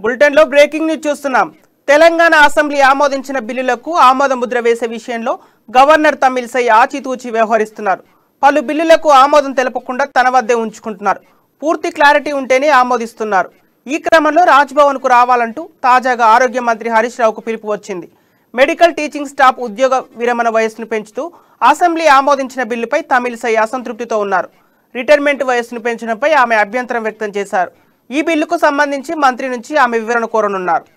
బులెటిన్లో breaking news చూస్తున్నాం Telangana assembly ఆమోదించిన బిల్లులకు ఆమోద ముద్ర వేసే విషయంలో గవర్నర్ తమిళిసై ఆచితూచి వ్యవహరిస్తున్నారు పలు బిల్లులకు ఆమోదం తెలపకుండా తన వద్దే ఉంచుకుంటున్నారు పూర్తి క్లారిటీ ఉంటేనే ఆమోదిస్తున్నారు ఈ క్రమంలో రాజ్భవన్కు రావాలంటూ తాజాగా ఆరోగ్య మంత్రి హరీష్ రావుకు పిలుపు వచ్చింది మెడికల్ టీచింగ్ స్టాఫ్ ఉద్యోగ విరమణ వయస్సును పెంచుతూ అసెంబ్లీ ఆమోదించిన బిల్లుపై తమిళిసై అసంతృప్తితో ఉన్నారు రిటైర్మెంట్ వయస్సును పెంచడంపై ఆమె అభ్యంతరం వ్యక్తం చేశారు ఈ బిల్లుకు సంబంధించి మంత్రి నుంచి ఆమె వివరణ కోరనున్నారు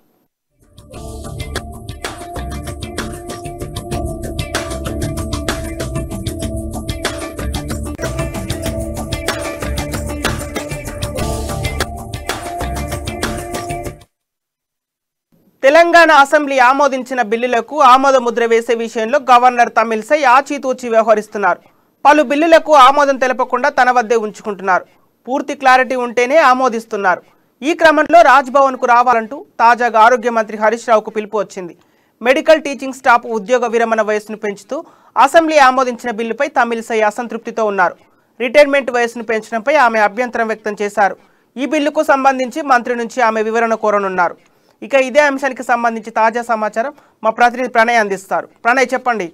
తెలంగాణ అసెంబ్లీ ఆమోదించిన బిల్లులకు ఆమోద ముద్ర వేసే విషయంలో గవర్నర్ తమిళసై ఆచితూచి వ్యవహరిస్తున్నారు పలు బిల్లులకు ఆమోదం తెలపకుండా తన వద్దే ఉంచుకుంటున్నారు పూర్తి క్లారిటీ ఉంటేనే ఆమోదిస్తున్నారు ఈ క్రమంలో రాజ్భవన్కు రావాలంటూ తాజాగా ఆరోగ్య మంత్రి హరీష్ రావుకు పిలుపు వచ్చింది మెడికల్ టీచింగ్ స్టాఫ్ ఉద్యోగ విరమణ వయస్సును పెంచుతూ అసెంబ్లీ ఆమోదించిన బిల్లుపై తమిళసై అసంతృప్తితో ఉన్నారు రిటైర్మెంట్ వయస్సును పెంచడంపై ఆమె అభ్యంతరం వ్యక్తం చేశారు ఈ బిల్లుకు సంబంధించి మంత్రి నుంచి ఆమె వివరణ కోరనున్నారు ఇక ఇదే అంశానికి సంబంధించి తాజా సమాచారం మా ప్రతినిధి ప్రణయ్ అందిస్తారు ప్రణయ్ చెప్పండి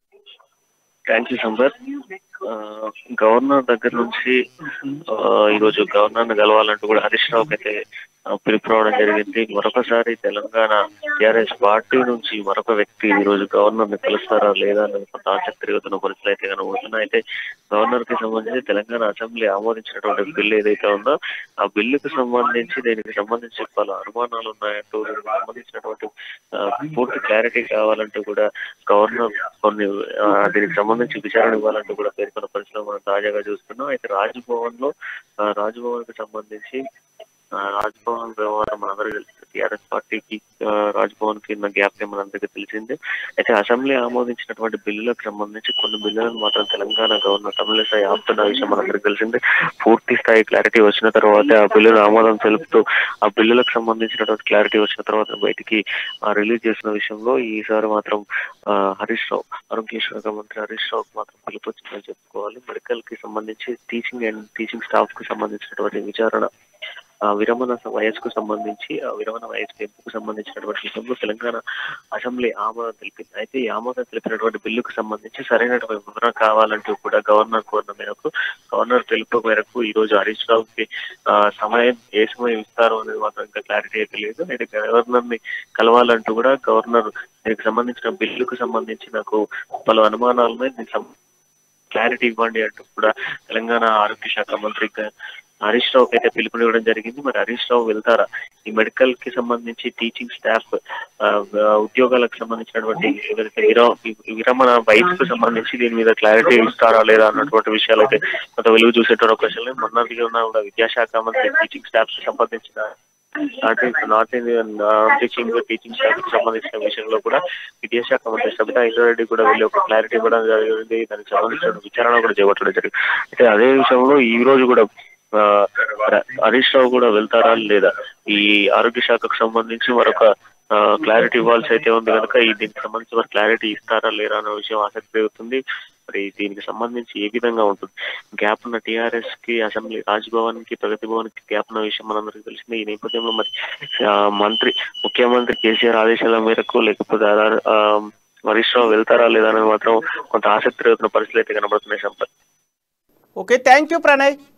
థ్యాంక్ యూ సంబర్ ఆ, గవర్నర్ దగ్గర నుంచి ఆ, ఈరోజు గవర్నర్ ని కలవాలంటూ కూడా హరీష్ రావుకి అయితే ఆ, పిలుపు రావడం జరిగింది మరొకసారి తెలంగాణ టీఆర్ఎస్ పార్టీ నుంచి మరొక వ్యక్తి ఈ రోజు గవర్నర్ ని కలుస్తారా లేదా అన్నది కొంత ఆసక్తి తిరుగుతున్న పరిస్థితులు అయితే కనబడుతున్నాయి అయితే గవర్నర్ కి సంబంధించి తెలంగాణ అసెంబ్లీ ఆమోదించినటువంటి బిల్లు ఏదైతే ఉందో ఆ బిల్లుకు సంబంధించి దీనికి సంబంధించి పలు అనుమానాలు ఉన్నాయంటూ దీనికి సంబంధించినటువంటి ఆ, పూర్తి క్లారిటీ కావాలంటూ కూడా గవర్నర్ కొన్ని ఆ, దీనికి సంబంధించి విచారణ ఇవ్వాలంటూ కూడా పేర్కొన్న పరిస్థితులు మనం తాజాగా చూస్తున్నాం అయితే రాజ్భవన్ లో ఆ, రాజ్భవన్ కి సంబంధించి ఆ, రాజ్భవన్ వ్యవహారం మనందరికీ తెలిసింది టీఆర్ఎస్ పార్టీకి ఆ, రాజ్భవన్ కి ఉన్న గ్యాప్ మనందరికీ తెలిసిందే అయితే అసెంబ్లీ ఆమోదించినటువంటి బిల్లులకు సంబంధించి కొన్ని బిల్లులను మాత్రం తెలంగాణ గవర్నర్ తమిళసై ఆపుతున్న విషయం మనందరికీ తెలిసిందే పూర్తి స్థాయి క్లారిటీ వచ్చిన తర్వాత ఆ బిల్లును ఆమోదం తెలుపుతూ ఆ బిల్లులకు సంబంధించినటువంటి క్లారిటీ వచ్చిన తర్వాత బయటికి రిలీజ్ చేసిన విషయంలో ఈసారి మాత్రం ఆ, హరీష్ రావు ఆరోగ్య శాఖ మంత్రి హరీష్ రావుకి మాత్రం పిలుపు వచ్చిందని చెప్పుకోవాలి మెడికల్ కి సంబంధించి టీచింగ్ అండ్ టీచింగ్ స్టాఫ్ కి సంబంధించినటువంటి విచారణ ఆ విరమణ స- వయస్సుకు సంబంధించి ఆ విరమణ వయసు పెంపుకు సంబంధించినటువంటి విషయంలో తెలంగాణ అసెంబ్లీ ఆమోదం తెలిపింది అయితే ఈ ఆమోదం తెలిపినటువంటి బిల్లుకు సంబంధించి సరైనటువంటి వివరణ కావాలంటూ కూడా గవర్నర్ కోరిన మేరకు గవర్నర్ పిలుపు మేరకు ఈ రోజు హరీష్ రావుకి ఆ, సమయం ఏ సమయం ఇస్తారు అనేది మాత్రం ఇంకా క్లారిటీ అయితే లేదు అయితే గవర్నర్ ని కలవాలంటూ కూడా గవర్నర్ దీనికి సంబంధించిన బిల్లుకు సంబంధించి నాకు పలు అనుమానాలు ఉన్నాయి దీనికి సం- క్లారిటీ ఇవ్వండి అంటూ కూడా తెలంగాణ ఆరోగ్య శాఖ మంత్రి గ- హరీష్ రావుకి అయితే పిలుపునివ్వడం జరిగింది మరి హరీష్ రావు వెళ్తారా ఈ మెడికల్ కి సంబంధించి టీచింగ్ స్టాఫ్ ఆ, ఆ, ఉద్యోగాలకు సంబంధించినటువంటి ఏదైతే విర- వి- విరమణ వయసుకు సంబంధించి దీని మీద క్లారిటీ ఇస్తారా లేదా అన్నటువంటి విషయాలు అయితే కొంత వెలుగు చూసేటువంటి అవకాశం లేదు మొన్నటికి ఉన్న కూడా విద్యాశాఖ మంత్రి టీచింగ్ స్టాఫ్ కి సంబంధించిన not not Indian teaching teaching staff కి సంబంధించిన విషయంలో కూడా విద్యాశాఖ మంత్రి సబితా ఇంద్రారెడ్డి కూడా వెళ్ళి ఒక క్లారిటీ ఇవ్వడం జరిగింది దానికి సంబంధించిన విచారణ కూడా చేపట్టడం జరిగింది అయితే అదే విషయంలో ఈ రోజు కూడా ఆ, హరీష్ రావు కూడా వెళ్తారా లేదా ఈ ఆరోగ్య శాఖకు సంబంధించి మరొక క్లారిటీ ఇవ్వాల్సి అయితే ఉంది కనుక ఈ దీనికి సంబంధించి మరి క్లారిటీ ఇస్తారా లేరా అన్న విషయం ఆసక్తి పెరుగుతుంది మరి దీనికి సంబంధించి ఏ విధంగా ఉంటుంది గ్యాప్ ఉన్న టీఆర్ఎస్ కి అసెంబ్లీ రాజ్భవన్ కి ప్రగతి భవన్ కి గ్యాప్ ఉన్న విషయం మనందరికీ తెలిసింది ఈ నేపథ్యంలో మరి ఆ, మంత్రి ముఖ్యమంత్రి కేసీఆర్ ఆదేశాల మేరకు లేకపోతే ఆధార్ ఆ, హరీష్ రావు వెళ్తారా లేదా అనేది మాత్రం కొంత ఆసక్తి పెరుగుతున్న పరిస్థితులు అయితే కనబడుతున్నాయి Sampath okay thank you Pranay